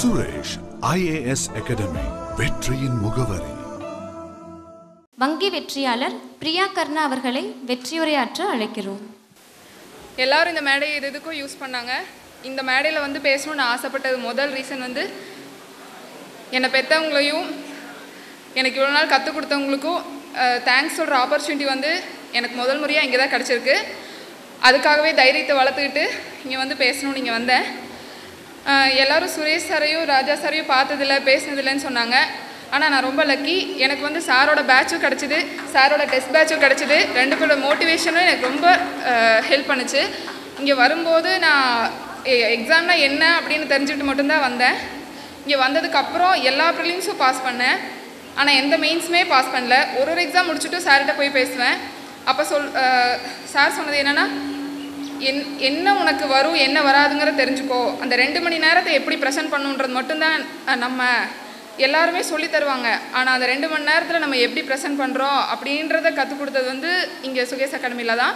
Suresh IAS academy வெற்றியின் முகவரி வங்கி வெற்றியாளர் பிரியா கர்ணா அவர்களை வெற்றியுரையாற்ற அழைக்கிறோம் எல்லாரும் இந்த மேடையை இது எதுக்கும் யூஸ் பண்ணாங்க இந்த மேடையில் வந்து பேசணும்னு ஆசைப்பட்டது முதல் ரீசன் வந்து என்னை பெற்றவங்களையும் எனக்கு இவ்வளோ நாள் கற்றுக் கொடுத்தவங்களுக்கும் தேங்க்ஸ் சொல்கிற ஆப்பர்ச்சுனிட்டி வந்து எனக்கு முதல் முறையாக இங்கே தான் கிடச்சிருக்கு அதுக்காகவே தைரியத்தை வளர்த்துக்கிட்டு இங்கே வந்து பேசணும்னு இங்கே வந்தேன் அஹ் எல்லாரும் சுரேஷ் சாரையும் ராஜா சாரையும் பார்த்ததில்ல பேசினதில்லைன்னு சொன்னாங்க ஆனால் நான் ரொம்ப லக்கி எனக்கு வந்து சாரோட பேட்சும் கிடச்சிது சாரோட டெஸ்ட் பேட்சும் கிடச்சிது ரெண்டு பேரோட மோட்டிவேஷனும் எனக்கு ரொம்ப ஹெல்ப் பண்ணுச்சு இங்கே வரும்போது நான் எக்ஸாம்னா என்ன அப்படின்னு தெரிஞ்சுக்கிட்டு மட்டும்தான் வந்தேன் இங்கே வந்ததுக்கப்புறம் எல்லா ப்ரிலிம்ஸும் பாஸ் பண்ணேன் ஆனால் எந்த மெயின்ஸுமே பாஸ் பண்ணல ஒரு ஒரு எக்ஸாம் முடிச்சுட்டு சார்கிட்ட போய் பேசுவேன் அப்போ சொல் சார் சொன்னது என்னென்னா என் என்ன உனக்கு வரும் என்ன வராதுங்கிறத தெரிஞ்சுக்கோ அந்த ரெண்டு மணி நேரத்தை எப்படி ப்ரெசென்ட் பண்ணுன்றது மட்டும்தான் அஹ், நம்ம எல்லாருமே சொல்லி தருவாங்க ஆனால் அந்த ரெண்டு மணி நேரத்தில் நம்ம எப்படி ப்ரெசென்ட் பண்ணுறோம் அப்படின்றத கற்றுக் கொடுத்தது வந்து இங்கே சுகேஷ் அகாடமியில் தான்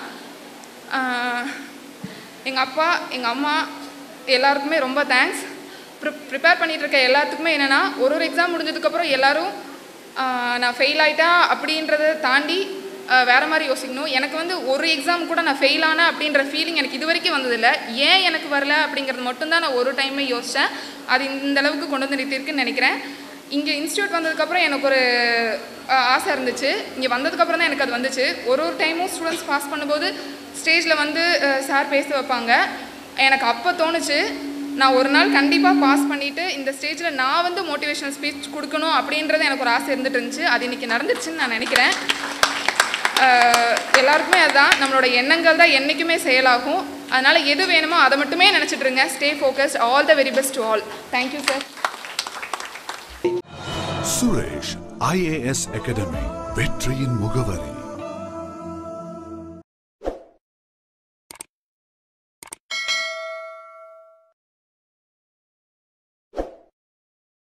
எங்கள் அப்பா எங்கள் அம்மா எல்லாருக்குமே ரொம்ப தேங்க்ஸ் ப்ரி ப்ரிப்பேர் பண்ணிகிட்டு இருக்க எல்லாத்துக்குமே என்னென்னா ஒரு ஒரு எக்ஸாம் முடிஞ்சதுக்கப்புறம் எல்லாரும் ஆஹ், நான் ஃபெயில் ஆயிட்டா அப்படின்றத தாண்டி ஆஹ், வேற மாதிரி யோசிக்கணும் எனக்கு வந்து ஒரு எக்ஸாம் கூட நான் ஃபெயில் ஆனேன் அப்படின்ற ஃபீலிங் எனக்கு இது வரைக்கும் வந்ததில்லை ஏன் எனக்கு வரல அப்படிங்கிறது மட்டும்தான் நான் ஒரு டைமே யோசித்தேன் அது இந்த அளவுக்கு கொண்டு வந்து நிறுத்தியிருக்குன்னு நினைக்கிறேன் இங்கே இன்ஸ்டியூட் வந்ததுக்கப்புறம் எனக்கு ஒரு ஆஹ், ஆசை இருந்துச்சு இங்கே வந்ததுக்கப்புறம் தான் எனக்கு அது வந்துச்சு ஒரு ஒரு டைமும் ஸ்டூடெண்ட்ஸ் பாஸ் பண்ணும்போது ஸ்டேஜில் வந்து சார் பேச வைப்பாங்க எனக்கு அப்போ தோணுச்சு நான் ஒரு நாள் கண்டிப்பாக பாஸ் பண்ணிவிட்டு இந்த ஸ்டேஜில் நான் வந்து மோட்டிவேஷனல் ஸ்பீச் கொடுக்கணும் அப்படின்றது எனக்கு ஒரு ஆசை இருந்துட்டு இருந்துச்சு அது இன்றைக்கி நடந்துருச்சுன்னு நான் நினைக்கிறேன் ஆஹ் எல்லாருக்குமே அதுதான் நம்மளோட எண்ணங்கள் தான் என்றைக்குமே செயலாகும் அதனால் எது வேணுமோ அதை மட்டுமே நினச்சிட்டு இருங்க stay focused all the very best to all thank you sir Suresh IAS academy வெற்றியின் முகவரி